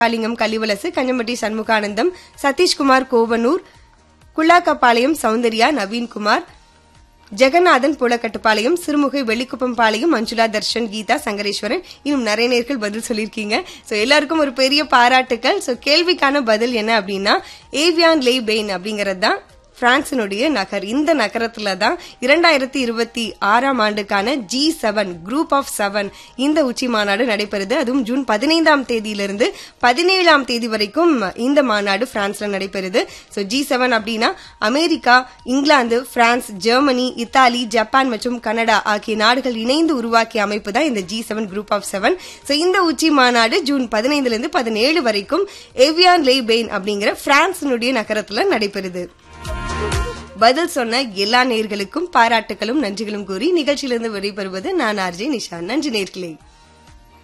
காளிங்கம் கலிவலசு கஞ்சம்பட்டி சண்முகானந்தம் சதீஷ்குமார் கோவனூர் குள்ளாக்கப்பாளையம் சௌந்தர்யா நவீன்குமார் ஜெகநாதன் புலக்கட்டுப்பாளையம் சிறுமுகை வெள்ளிக்குப்பம் பாளையம் மஞ்சுளா தர்ஷன் கீதா சங்கரேஸ்வரன் இன்னும் நிறைய நேர்கள் பதில் சொல்லியிருக்கீங்க ஸோ எல்லாருக்கும் ஒரு பெரிய பாராட்டுக்கள் ஸோ கேள்விக்கான பதில் என்ன அப்படின்னா ஏவியான் லே பெயின் அப்படிங்கிறது தான் பிரான்சினுடைய நகர் இந்த நகரத்துல தான் இரண்டாயிரத்தி இருபத்தி ஆறாம் ஆண்டுக்கான G seven group of seven இந்த உச்சி மாநாடு நடைபெறுது அதுவும் ஜூன் பதினைந்தாம் தேதியிலிருந்து பதினேழாம் தேதி வரைக்கும் இந்த மாநாடு பிரான்ஸ்ல நடைபெறுது ஸோ ஜி செவன் அப்படின்னா America England France Germany Italy Japan மற்றும் கனடா ஆகிய நாடுகள் இணைந்து உருவாக்கிய அமைப்பு தான் இந்த G seven group of seven so இந்த உச்சி மாநாடு ஜூன் பதினைந்துல இருந்து பதினேழு வரைக்கும் எவியான் லே பெயின் அப்படிங்கிற பிரான்சினுடைய நகரத்துல நடைபெறுது பதில் சொன்ன எல்லா நேர்களுக்கும் பாராட்டுகளும் நன்றிகளும் கூறி நிகழ்ச்சியிலிருந்து விடைபெறுவது நான் ஆர்ஜே நிஷா நன்றி நேர்களே